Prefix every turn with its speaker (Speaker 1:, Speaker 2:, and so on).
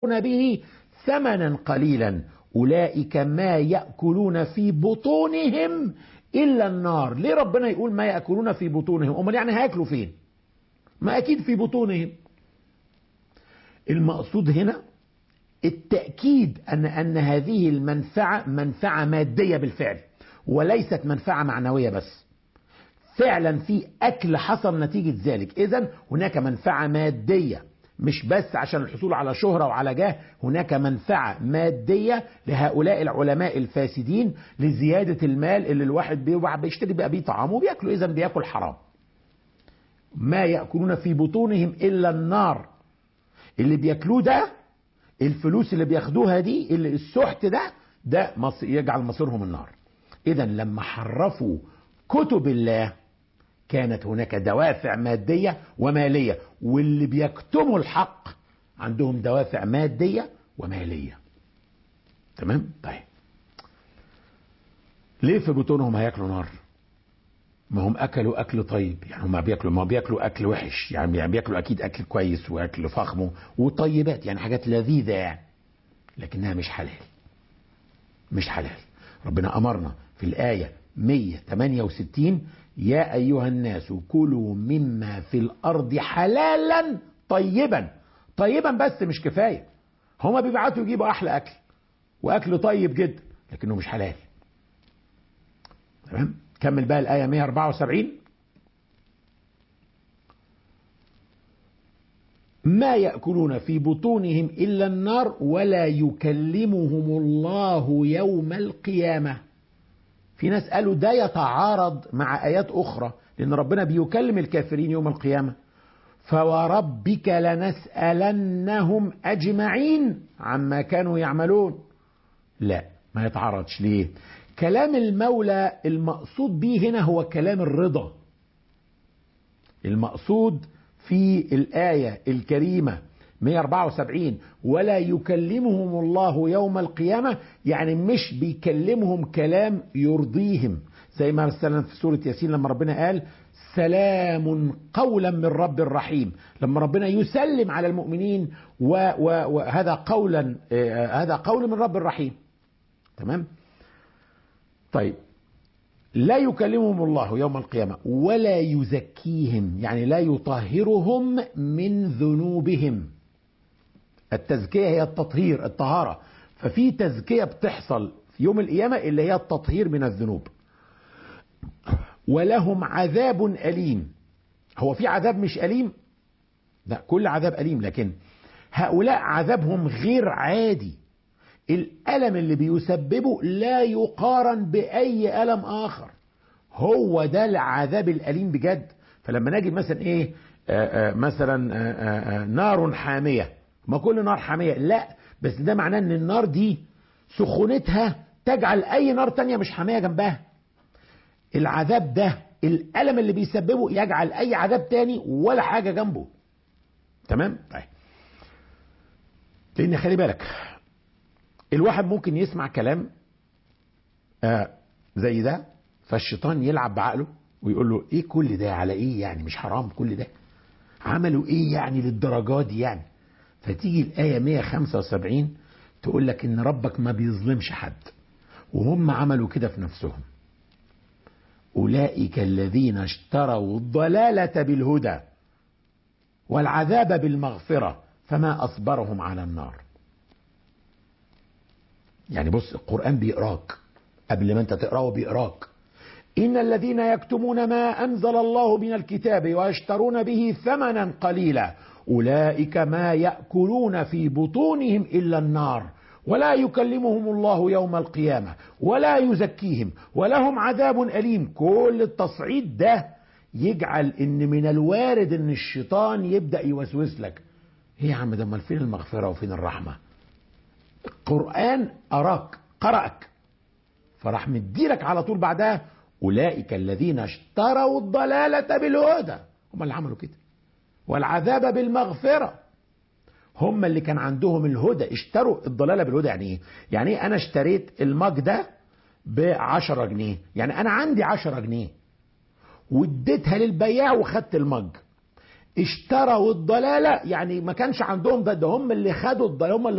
Speaker 1: به ثمنا قليلا أولئك ما يأكلون في بطونهم إلا النار ليه ربنا يقول ما يأكلون في بطونهم أمال يعني هياكلوا فين ما أكيد في بطونهم المقصود هنا التأكيد أن أن هذه المنفعة منفعة مادية بالفعل وليست منفعة معنوية بس فعلا في أكل حصل نتيجة ذلك إذا هناك منفعة مادية مش بس عشان الحصول على شهرة وعلى جاه هناك منفعة مادية لهؤلاء العلماء الفاسدين لزيادة المال اللي الواحد بيشتري بقى بيه طعام وبياكله إذا بياكل حرام ما يأكلون في بطونهم إلا النار اللي بياكلوه ده الفلوس اللي بياخدوها دي اللي السحت ده ده يجعل مصيرهم النار إذا لما حرفوا كتب الله كانت هناك دوافع مادية ومالية واللي بيكتموا الحق عندهم دوافع مادية ومالية تمام طيب ليه في بطونهم هياكلوا نار ما هم اكلوا اكل طيب يعني هم بياكلوا ما بياكلوا اكل وحش يعني بياكلوا اكيد اكل كويس واكل فخم وطيبات يعني حاجات لذيذه يعني لكنها مش حلال مش حلال ربنا امرنا في الايه 168 يا ايها الناس كلوا مما في الارض حلالا طيبا طيبا بس مش كفايه هما بيبعتوا يجيبوا احلى اكل واكل طيب جدا لكنه مش حلال تمام كمل بقى الآية 174 ما يأكلون في بطونهم إلا النار ولا يكلمهم الله يوم القيامة في ناس قالوا ده يتعارض مع آيات أخرى لأن ربنا بيكلم الكافرين يوم القيامة فوربك لنسألنهم أجمعين عما كانوا يعملون لا ما يتعارضش ليه كلام المولى المقصود به هنا هو كلام الرضا المقصود في الآية الكريمة 174 ولا يكلمهم الله يوم القيامة يعني مش بيكلمهم كلام يرضيهم زي ما مثلا في سورة ياسين لما ربنا قال سلام قولا من رب الرحيم لما ربنا يسلم على المؤمنين وهذا قولا هذا قول من رب الرحيم تمام طيب لا يكلمهم الله يوم القيامة ولا يزكيهم يعني لا يطهرهم من ذنوبهم التزكية هي التطهير الطهارة ففي تزكية بتحصل في يوم القيامة اللي هي التطهير من الذنوب ولهم عذاب أليم هو في عذاب مش أليم لا كل عذاب أليم لكن هؤلاء عذابهم غير عادي الألم اللي بيسببه لا يقارن بأي ألم آخر هو ده العذاب الأليم بجد فلما نجد مثلا إيه آآ آآ مثلا آآ نار حامية ما كل نار حامية لا بس ده معناه ان النار دي سخونتها تجعل أي نار تانية مش حامية جنبها العذاب ده الألم اللي بيسببه يجعل أي عذاب تاني ولا حاجة جنبه تمام طيب لأن خلي بالك الواحد ممكن يسمع كلام آه زي ده فالشيطان يلعب بعقله ويقول له ايه كل ده على ايه يعني مش حرام كل ده عملوا ايه يعني للدرجات دي يعني فتيجي الآية 175 تقول لك ان ربك ما بيظلمش حد وهم عملوا كده في نفسهم أولئك الذين اشتروا الضلالة بالهدى والعذاب بالمغفرة فما أصبرهم على النار يعني بص القرآن بيقراك قبل ما انت تقراه بيقراك إن الذين يكتمون ما أنزل الله من الكتاب ويشترون به ثمنا قليلا أولئك ما يأكلون في بطونهم إلا النار ولا يكلمهم الله يوم القيامة ولا يزكيهم ولهم عذاب أليم كل التصعيد ده يجعل ان من الوارد ان الشيطان يبدأ يوسوس لك ايه يا عم ده امال فين المغفرة وفين الرحمة القرآن أراك قرأك فراح مديلك على طول بعدها أولئك الذين اشتروا الضلالة بالهدى هم اللي عملوا كده والعذاب بالمغفرة هم اللي كان عندهم الهدى اشتروا الضلالة بالهدى يعني ايه يعني ايه انا اشتريت المج ده بعشرة جنيه يعني انا عندي عشرة جنيه واديتها للبياع وخدت المج اشتروا الضلالة يعني ما كانش عندهم ده, ده هم اللي خدوا الضلالة هم اللي